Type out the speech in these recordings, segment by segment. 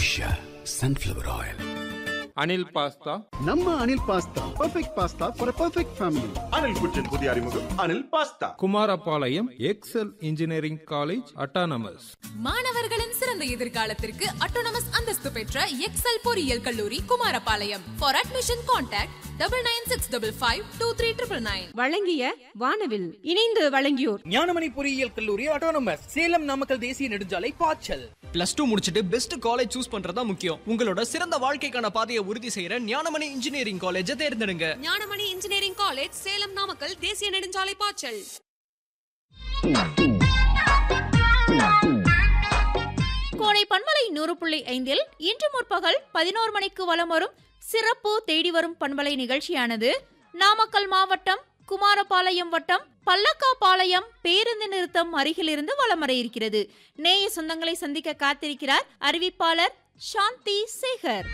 Usha sunflower oil Anil pasta நம்ம Anil pasta perfect pasta for perfect family Anil kitchen புதிய அறிமுகம் Anil pasta Kumarapalayam Excel engineering college autonomous மாணவர்களின் சிறந்த எதிர்காலத்திற்கு அட்டோனமஸ் அந்தஸ்து பெற்ற எக்ஸல் பொறியியல் கல்லூரி Kumarapalayam for admission contact double nine six double five two three triple nine வழங்கிய வானவில் இணைந்து வழங்கியோர் ஞானமணி பொறியியல் கல்லூரி ஆட்டோனமஸ் சேலம் நாமக்கல் தேசிய நெடுஞ்சாலை பாய்ச்சல் பிளஸ் டூ முடிச்சிட்டு பெஸ்ட் காலேஜ் சூஸ் பண்றதா முக்கியம் உங்களோட சிறந்த வாழ்க்கைக்கான பாதையை உறுதி செய்யற ஞானமணி இன்ஜினியரிங் காலேஜை தேர்ந்தெடுங்க ஞானமணி இன்ஜினியரிங் காலேஜ் சேலம் நாமக்கல் தேசிய நெடுஞ்சாலை பாய்ச்சல் கோடை பண்பலை நூறு புள்ளி ஐந்தில் இன்று முற்பகல் பதினோரு மணிக்கு வலம் வரும் சிறப்பு தேடி வரும் பண்பலை நிகழ்ச்சியானது நாமக்கல் மாவட்டம் குமாரபாளையம் வட்டம் பல்லக்காபாளையம் பேருந்து நிறுத்தம் அருகிலிருந்து வலம் வர இருக்கிறது நேய சொந்தங்களை சந்திக்க காத்திருக்கிறார் அறிவிப்பாளர் சாந்தி சேகர்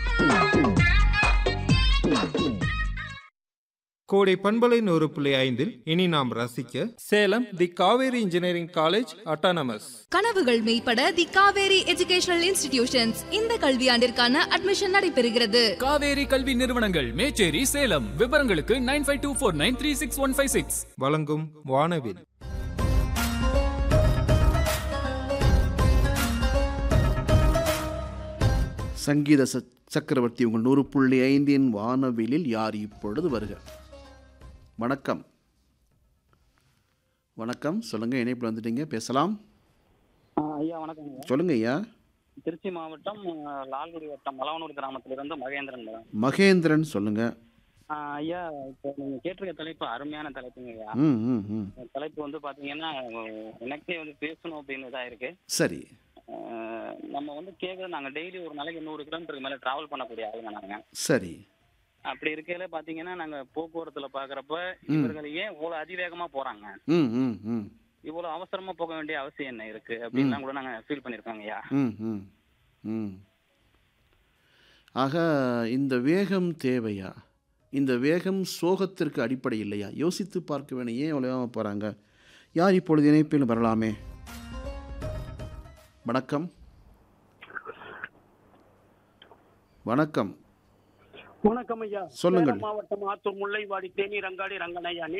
கோடை பண்பலை நூறு புள்ளி ஐந்தில் இனி நாம் ரசிக்க Salem the Kaveri engineering college autonomous கனவுகள் மெய்ப்பட தி காவேரி எஜுகேஷனல் இன்ஸ்டிடியூஷன்ஸ் இந்த கல்வியாண்டிற்கான அட்மிஷன் நடைபெறுகிறது காவேரி கல்வி நிறுவனங்கள் மேச்சேரி சேலம் விவரங்களுக்கு nine five two four nine three six one five six வழங்கும் வானவில் சங்கீத ச- சக்கரவர்த்தி உங்கள் நூறு புள்ளி ஐந்தின் வானவிலில் யார் இப்பொழுது வருக வணக்கம் வணக்கம் சொல்லுங்க இணைப்பில் வந்துட்டீங்க பேசலாம் ஐயா வணக்கங்க சொல்லுங்க ஐயா திருச்சி மாவட்டம் அஹ், லால்குடி வட்டம் மலவனூர் கிராமத்திலிருந்து மகேந்திரன் மேடம் மகேந்திரன் சொல்லுங்க ஆஹ், ஐயா இப்போ நீங்க கேட்டிருக்க தலைப்பு அருமையான தலைப்புங்க ஐயா ம் ம் ம் இந்த தலைப்பு வந்து பாத்தீங்கன்னா அஹ், எனக்கே வந்து பேசணும் அப்படின்னு இதா இருக்கு சரி அஹ், நம்ம வந்து கேட்கறது நாங்க டெய்லி ஒரு நாளைக்கு நூறு கிலோமீட்டருக்கு மேல டிராவல் பண்ணக்கூடிய ஆளுங்க நாங்க சரி அப்படி இருக்கையில பாத்தீங்கன்னா நாங்க போக்குவரத்துல பாக்குறப்ப இவர்கள் ஏன் இவ்வளவு அதிவேகமா போறாங்க ம் ம் ம் இவ்வளவு அவசரமா போக வேண்டிய அவசியம் என்ன இருக்கு அப்படின்லாம் கூட நாங்க ஃபீல் பண்ணிருக்கோங்க ஐயா ம் ம் ம் ஆக இந்த வேகம் தேவையா இந்த வேகம் சோகத்திற்கு அடிப்படை இல்லையா யோசித்து பார்க்க வேணும் ஏன் அவ்வளோ போகிறாங்க யார் இப்பொழுது இணைப்பில் வரலாமே வணக்கம் வணக்கம் வணக்கம் ஐயா சொல்லுங்கள். சேலம் மாவட்டம் ஆத்தூர் முல்லைவாடி தேனி ரங்காடி ரங்கனையா